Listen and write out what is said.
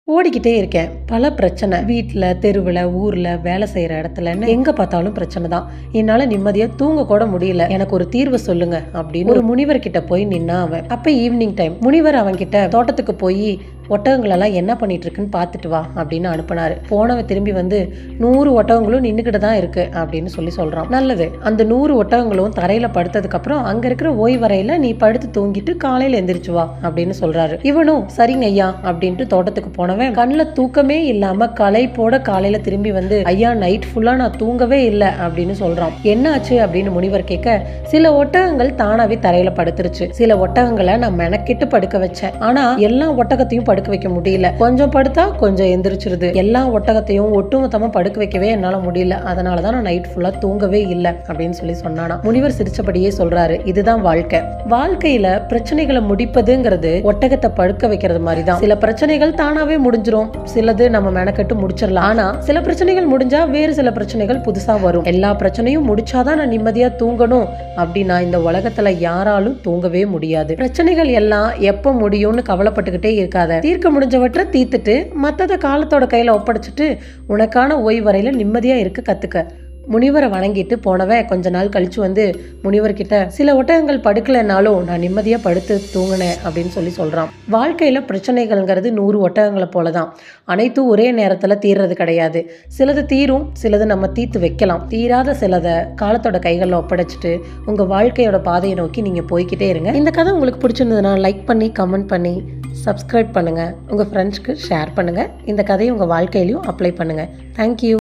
ஓடிக்கிட்டே இருக்கேன் பல பிரச்சனை வீட்டில் தெருவில் ஊரில் வேலை செய்கிற இடத்துலன்னு எங்கே பார்த்தாலும் பிரச்சனை தான் என்னால் நிம்மதியாக தூங்க கூட முடியல எனக்கு ஒரு தீர்வு சொல்லுங்க அப்படின்னு ஒரு முனிவர் கிட்ட போய் நின்னா அவன் அப்போ ஈவினிங் டைம் முனிவர் அவன் கிட்ட தோட்டத்துக்கு போய் ஒட்டகங்களெல்லாம் என்ன பண்ணிட்டு இருக்குன்னு பார்த்துட்டு வா அப்படின்னு அனுப்புனாரு போனவன் திரும்பி வந்து நூறு ஒட்டகங்களும் நின்றுக்கிட்டு தான் இருக்கு அப்படின்னு சொல்லி சொல்றான் நல்லது அந்த நூறு ஒட்டகங்களும் தரையில படுத்ததுக்கு அப்புறம் அங்க இருக்கிற ஓய்வறையில நீ படுத்து தூங்கிட்டு காலையில எந்திரிச்சு வா அப்படின்னு சொல்றாரு இவனும் சரிங்க ஐயா அப்படின்ட்டு தோட்டத்துக்கு போனவன் கண்ணுல தூக்கமே இல்லாம களைப்போட காலையில திரும்பி வந்து ஐயா நைட் ஃபுல்லா நான் தூங்கவே இல்லை அப்படின்னு சொல்றான் என்ன ஆச்சு அப்படின்னு முனிவர் கேட்க சில ஒட்டகங்கள் தானாவே தரையில படுத்துருச்சு சில ஒட்டகங்களை நான் மெனக்கிட்டு படுக்க வச்சேன் ஆனா எல்லா ஒட்டகத்தையும் படுக்க வைக்க முடியல கொஞ்சம் படுத்தா கொஞ்சம் எந்திரிச்சிருது எல்லா ஒட்டகத்தையும் ஒட்டுமொத்தமா படுக்க வைக்கவே என்னால முடியல அதனாலதான் நான் நைட் ஃபுல்லா தூங்கவே இல்லை அப்படின்னு சொல்லி சொன்னானா முனிவர் சிரிச்சபடியே சொல்றாரு இதுதான் வாழ்க்கை வாழ்க்கையில பிரச்சனைகளை முடிப்பதுங்கிறது ஒட்டகத்தை படுக்க வைக்கிறது மாதிரி தான் சில பிரச்சனைகள் தானாவே முடிஞ்சிரும் சிலது நம்ம மெனக்கட்டு முடிச்சிடலாம் ஆனா சில பிரச்சனைகள் முடிஞ்சா வேறு சில பிரச்சனைகள் புதுசா வரும் எல்லா பிரச்சனையும் முடிச்சாதான் நான் நிம்மதியா தூங்கணும் அப்படின்னா இந்த உலகத்துல யாராலும் தூங்கவே முடியாது பிரச்சனைகள் எல்லாம் எப்ப முடியும்னு கவலைப்பட்டுக்கிட்டே இருக்காத தீர்க்க முடிஞ்சவற்றை தீர்த்துட்டு மத்தத காலத்தோட கையில ஒப்படைச்சிட்டு உனக்கான ஓய்வறையில நிம்மதியா இருக்க கத்துக்க முனிவரை வணங்கிட்டு போனவன் கொஞ்ச நாள் கழிச்சு வந்து முனிவர்கிட்ட சில ஒட்டகங்கள் படுக்கலைன்னாலும் நான் நிம்மதியாக படுத்து தூங்கினேன் அப்படின்னு சொல்லி சொல்கிறான் வாழ்க்கையில் பிரச்சனைகள்ங்கிறது நூறு ஒட்டகங்களை போல தான் அனைத்தும் ஒரே நேரத்தில் தீர்றது கிடையாது சிலது தீரும் சிலது நம்ம தீர்த்து வைக்கலாம் தீராத சிலதை காலத்தோட கைகளில் ஒப்படைச்சிட்டு உங்கள் வாழ்க்கையோட பாதையை நோக்கி நீங்கள் போய்க்கிட்டே இருங்க இந்த கதை உங்களுக்கு பிடிச்சிருந்ததுன்னா லைக் பண்ணி கமெண்ட் பண்ணி சப்ஸ்கிரைப் பண்ணுங்கள் உங்கள் ஃப்ரெண்ட்ஸ்க்கு ஷேர் பண்ணுங்கள் இந்த கதையை உங்கள் வாழ்க்கையிலையும் அப்ளை பண்ணுங்கள் தேங்க்யூ